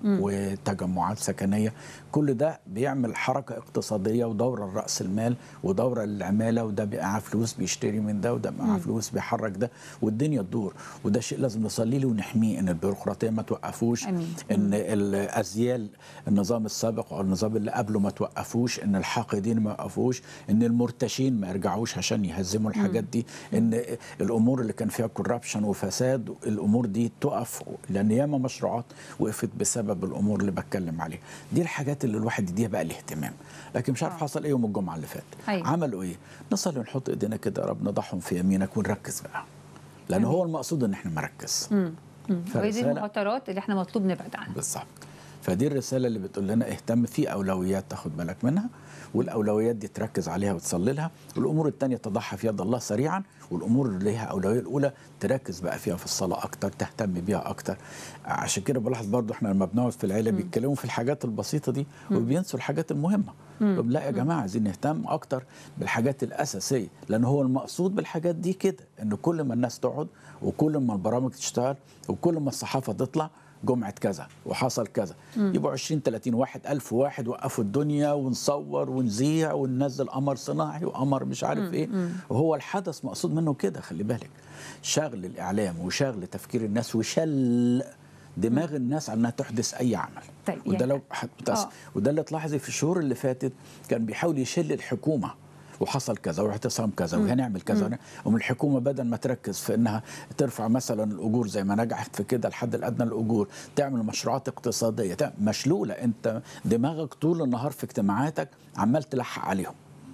وتجمعات سكنيه كل ده بيعمل حركه اقتصاديه ودوره لراس المال ودوره للعماله وده بقى معاه فلوس بيشتري من ده وده معاه فلوس بيحرك ده والدنيا تدور وده شيء لازم نصلي له ونحميه ان البيروقراطيه ما توقفوش أمين. ان الازيال النظام السابق او النظام اللي قبله ما توقفوش ان الحاقدين ما يوقفوش ان المرتشين ما يرجعوش عشان يهزموا الحاجات دي ان الامور اللي كان فيها كوربشن وفساد الامور دي تقف لان ياما مشروعات وقفت بسبب الامور اللي بتكلم عليها دي الحاجات اللي الواحد يديها بقى الاهتمام لكن مش عارف آه. حصل ايه يوم الجمعه اللي فات أيوة. عملوا ايه نصلي ونحط ايدينا كده يا رب نضعهم في يمينك ونركز بقى لان أمين. هو المقصود ان احنا نركز مم. مم. وهي دي فرسالة- المخاطرات اللي احنا مطلوب نبعد عنها بالظبط فدي الرساله اللي بتقول لنا اهتم في اولويات تاخد بالك منها والاولويات دي تركز عليها وتصلي لها والامور الثانيه تضعها في يد الله سريعا والامور اللي ليها اولويه الاولى تركز بقى فيها في الصلاه اكتر تهتم بيها اكتر عشان كده بلاحظ برضو احنا لما بنقعد في العيله بيتكلموا في الحاجات البسيطه دي وبينسوا الحاجات المهمه طب لا يا جماعه عايزين نهتم اكتر بالحاجات الاساسيه لان هو المقصود بالحاجات دي كده ان كل ما الناس تقعد وكل ما البرامج تشتغل وكل ما الصحافه تطلع جمعة كذا وحصل كذا يبقوا 20 30 واحد ألف واحد وقفوا الدنيا ونصور ونذيع وننزل قمر صناعي وقمر مش عارف ايه وهو الحدث مقصود منه كده خلي بالك شغل الإعلام وشغل تفكير الناس وشل دماغ الناس على انها تحدث اي عمل طيب وده يعني- لو حت- بتأس- آه. وده اللي تلاحظي في الشهور اللي فاتت كان بيحاول يشل الحكومه وحصل كذا واعتصام كذا وهنعمل كذا ومن الحكومه بدل ما تركز في انها ترفع مثلا الاجور زي ما نجحت في كده الحد الادنى للاجور تعمل مشروعات اقتصاديه تعمل مشلوله انت دماغك طول النهار في اجتماعاتك عمال تلحق عليهم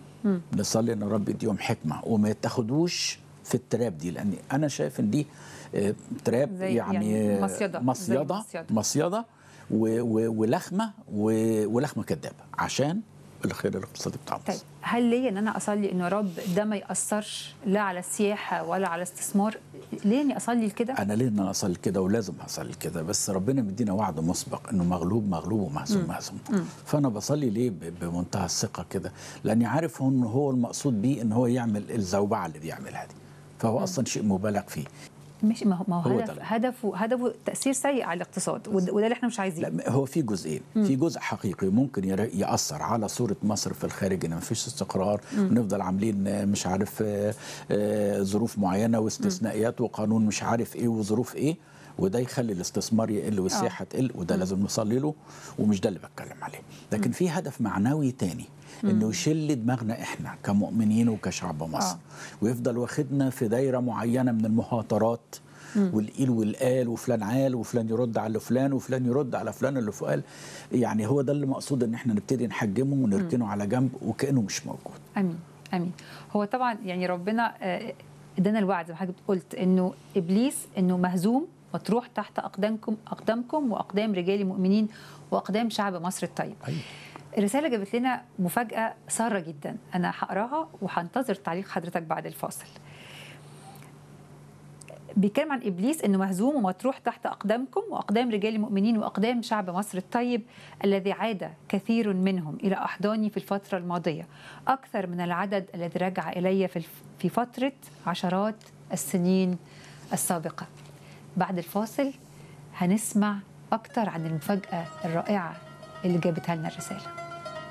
نصلي ان رب يديهم حكمه وما يتاخدوش في التراب دي لان انا شايف ان دي آه، تراب زي يعني, يعني آه، مصيدة. زي مصيده مصيدة. مصيده و- و- ولخمه و- ولخمه كدابه عشان الخير الاقتصادي بتاع طيب مصر هل ليا ان انا اصلي انه يا رب ده ما ياثرش لا على السياحه ولا على استثمار ليه اني اصلي لكده انا ليه ان انا اصلي كده ولازم اصلي كده بس ربنا مدينا وعد مسبق انه مغلوب مغلوب ومهزوم مهزوم فانا بصلي ليه ب- بمنتهى الثقه كده لاني عارف هو ان هو المقصود بيه ان هو يعمل الزوبعه اللي بيعملها دي فهو اصلا شيء مبالغ فيه مش ما هو ما هو هو هدف ده. هدفه هدفه تاثير سيء على الاقتصاد وده وده اللي احنا مش عايزينه لا هو في جزئين في جزء حقيقي ممكن ير- ياثر على صوره مصر في الخارج ان ما فيش استقرار ونفضل عاملين آه، مش عارف آه، آه، ظروف معينه واستثنائيات وقانون مش عارف ايه وظروف ايه وده يخلي الاستثمار يقل والسياحه تقل وده لازم نصلي له ومش ده اللي بتكلم عليه لكن في هدف معنوي تاني انه يشل دماغنا احنا كمؤمنين وكشعب مصر آه. ويفضل واخدنا في دايره معينه من المهاترات والقيل والقال وفلان عال وفلان يرد على فلان وفلان يرد على فلان اللي فوق قال يعني هو ده اللي مقصود ان احنا نبتدي نحجمه ونركنه على جنب وكانه مش موجود امين امين هو طبعا يعني ربنا آه، ادانا الوعد زي ما حضرتك قلت انه ابليس انه مهزوم مطروح تحت اقدامكم اقدامكم واقدام رجال مؤمنين واقدام شعب مصر الطيب أيوة. الرساله جابت لنا مفاجاه ساره جدا انا هقراها وهنتظر تعليق حضرتك بعد الفاصل بيتكلم عن ابليس انه مهزوم ومطروح تحت اقدامكم واقدام رجال المؤمنين واقدام شعب مصر الطيب الذي عاد كثير منهم الى احضاني في الفتره الماضيه اكثر من العدد الذي رجع الي في الف- في فتره عشرات السنين السابقه. بعد الفاصل هنسمع اكثر عن المفاجاه الرائعه اللي جابتها لنا الرساله.